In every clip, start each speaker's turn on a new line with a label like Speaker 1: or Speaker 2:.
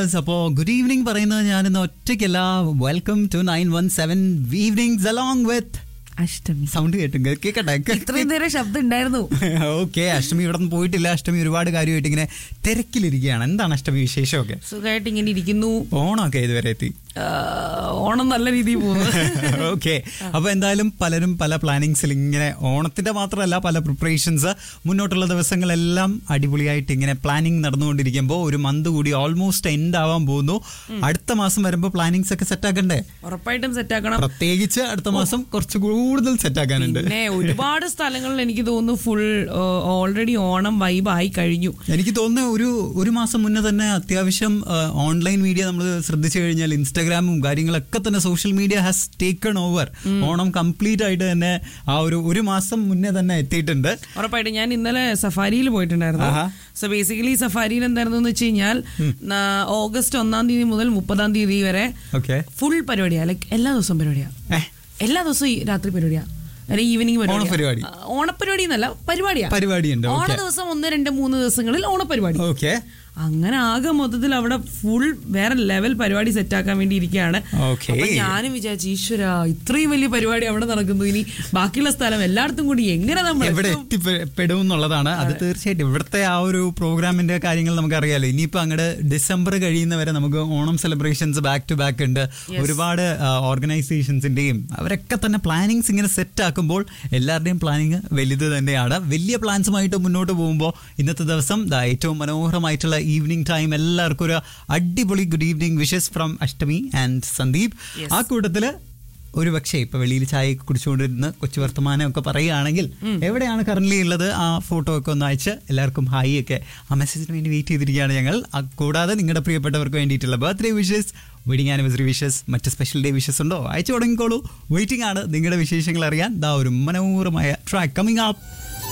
Speaker 1: അപ്പോ good evening പറയുന്നത് ഞാനിന്ന് ഒറ്റയ്ക്കല്ല welcome to nine one seven evenings along with
Speaker 2: Ashtami
Speaker 1: sound കേട്ടും കേക്കട്ടെ
Speaker 2: ഇത്രയും നേരം ശബ്ദം ഉണ്ടായിരുന്നു
Speaker 1: ഓക്കെ അഷ്ടമി ഇവിടെ നിന്ന് പോയിട്ടില്ല അഷ്ടമി ഒരുപാട് കാര്യമായിട്ട് ഇങ്ങനെ തിരക്കിലിരിക്കുകയാണ് എന്താണ് അഷ്ടമി വിശേഷമൊക്കെ
Speaker 2: സുഖമായിട്ട് ഇങ്ങനെ ഇരിക്കുന്നു
Speaker 1: ഓണമൊക്കെ ഇതുവരെ എത്തി
Speaker 2: ആ, ഓണം നല്ല രീതിയിൽ പോകുന്നു
Speaker 1: ഓക്കെ അപ്പൊ എന്തായാലും പലരും പല പ്ലാനിങ്സിൽ ഇങ്ങനെ ഓണത്തിന്റെ മാത്രമല്ല പല പ്രിപ്പറേഷൻസ് മുന്നോട്ടുള്ള ദിവസങ്ങളെല്ലാം അടിപൊളിയായിട്ട് ഇങ്ങനെ പ്ലാനിങ് നടന്നുകൊണ്ടിരിക്കുമ്പോൾ ഒരു മന്ത് കൂടി ഓൾമോസ്റ്റ് എൻഡ് ആവാൻ പോകുന്നു അടുത്ത മാസം വരുമ്പോൾ പ്ലാനിങ്സ് ഒക്കെ സെറ്റ് ആക്കണ്ടേ
Speaker 2: ഉറപ്പായിട്ടും സെറ്റ് ആക്കണം
Speaker 1: പ്രത്യേകിച്ച് അടുത്ത മാസം കുറച്ച് കൂടുതൽ സെറ്റ് ആക്കാനുണ്ട്
Speaker 2: പിന്നെ ഒരുപാട് സ്ഥലങ്ങളിൽ എനിക്ക് തോന്നുന്നു ഫുൾ ഓൾറെഡി ഓണം വൈബ് ആയി കഴിഞ്ഞു
Speaker 1: എനിക്ക് തോന്നുന്നു ഒരു ഒരു മാസം മുന്നേ തന്നെ അത്യാവശ്യം ഓൺലൈൻ മീഡിയ നമ്മൾ ശ്രദ്ധിച്ചു കഴിഞ്ഞാൽ ഇൻസ്റ്റാഗ്രാമും കാര്യങ്ങളൊക്കെ തന്നെ social media has taken over Onam complete ആയിട്ട് തന്നെ ആ ഒരു ഒരു മാസം മുന്നേ തന്നെ എത്തിയിട്ടുണ്ട്
Speaker 2: ഉറപ്പായിട്ടും ഞാൻ ഇന്നലെ സഫാരിയിൽ പോയിട്ടുണ്ടായിരുന്നു
Speaker 1: ആഹാ.
Speaker 2: സോ ബേസിക്കലി സഫാരിയിൽ എന്തായിരുന്നു എന്ന് വെച്ച് കഴിഞ്ഞാൽ നാ- ഓഗസ്റ്റ് ഒന്നാം തീയതി മുതൽ മുപ്പതാം തീയതി വരെ
Speaker 1: ഓക്കെ
Speaker 2: ഫുൾ പരിപാടിയാ ലൈക്ക് എല്ലാ ദിവസവും പരിപാടിയാ എല്ലാ ദിവസവും ഈ രാത്രി പരിപാടിയാ അല്ലെങ്കിൽ ഈവനിങ്
Speaker 1: ഓണപരിപാടി.
Speaker 2: ഓണപരിപാടി എന്നല്ല പരിപാടിയാ
Speaker 1: പരിപാടിയുണ്ട്
Speaker 2: ഓണ
Speaker 1: ഓക്കെ
Speaker 2: ദിവസം ഒന്ന് രണ്ട് മൂന്ന് ദിവസങ്ങളിൽ ഓണപരിപാടി
Speaker 1: ഓക്കെ
Speaker 2: അങ്ങനെ ആകെ മൊത്തത്തിൽ അവിടെ ഫുൾ വേറെ ലെവൽ പരിപാടി സെറ്റ് ആക്കാൻ വേണ്ടി ഇരിക്കുകയാണ്
Speaker 1: ഓക്കെ
Speaker 2: അപ്പൊ ഞാനും വിചാരിച്ചു ഈശ്വര ഇത്രയും വലിയ പരിപാടി അവിടെ നടക്കുന്നു ഇനി ബാക്കിയുള്ള സ്ഥലം എല്ലായിടത്തും കൂടി എങ്ങനെ നമ്മൾ
Speaker 1: എവിടെ
Speaker 2: എത്തും?
Speaker 1: എത്തിപ്പെടും എന്നുള്ളതാണ് അത് തീർച്ചയായിട്ടും ഇവിടുത്തെ ആ ഒരു പ്രോഗ്രാമിന്റെ കാര്യങ്ങൾ നമുക്കറിയാലോ ഇനിയിപ്പോ അങ്ങോട്ട് ഡിസംബർ കഴിയുന്നവരെ നമുക്ക് Onam celebrations back to back ഉണ്ട് ഒരുപാട് ഓർഗനൈസേഷൻസിന്റെയും അവരൊക്കെ തന്നെ പ്ലാനിങ്സ് ഇങ്ങനെ സെറ്റ് ആക്കുമ്പോൾ എല്ലാവരുടെയും പ്ലാനിങ് വലുത് തന്നെയാണ് വലിയ പ്ലാൻസുമായിട്ട് മുന്നോട്ട് പോകുമ്പോൾ ഇന്നത്തെ ദിവസം ദാ ഏറ്റവും മനോഹരമായിട്ടുള്ള ഈവനിങ് ടൈം എല്ലാവർക്കും ഒരു അടിപൊളി good evening wishes from Ashtami and Sandeep
Speaker 2: Yes.
Speaker 1: ആ കൂട്ടത്തില് ഒരു പക്ഷേ ഇപ്പൊ വെളിയിൽ ചായ ഒക്കെ കുടിച്ചുകൊണ്ടിരുന്ന് കൊച്ചു വർത്തമാനം ഒക്കെ പറയുകയാണെങ്കിൽ എവിടെയാണ് കറന്റ് ഉള്ളത് ആ ഫോട്ടോ ഒക്കെ ഒന്ന് അയച്ച് എല്ലാവർക്കും ഹായ് ഒക്കെ ആ മെസ്സേജിന് വേണ്ടി വെയിറ്റ് ചെയ്തിരിക്കുകയാണ് ഞങ്ങൾ ആ കൂടാതെ നിങ്ങളുടെ പ്രിയപ്പെട്ടവർക്ക് വേണ്ടിയിട്ടുള്ള birthday wishes wedding anniversary wishes മറ്റ് സ്പെഷ്യൽ ഡേ വിഷസ് ഉണ്ടോ അയച്ചു തുടങ്ങിക്കോളൂ വെയിറ്റിംഗ് ആണ് നിങ്ങളുടെ വിശേഷങ്ങൾ അറിയാൻ ദാ ഒരു മനോഹരമായ ട്രാക്ക് കമ്മിങ് അപ്പ്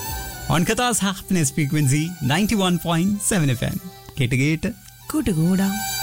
Speaker 1: ഓൺ കഥാസ് happiness frequency ninety one point seven F M കേട്ട് കേട്ട്
Speaker 2: കൂട്ടുകൂടാം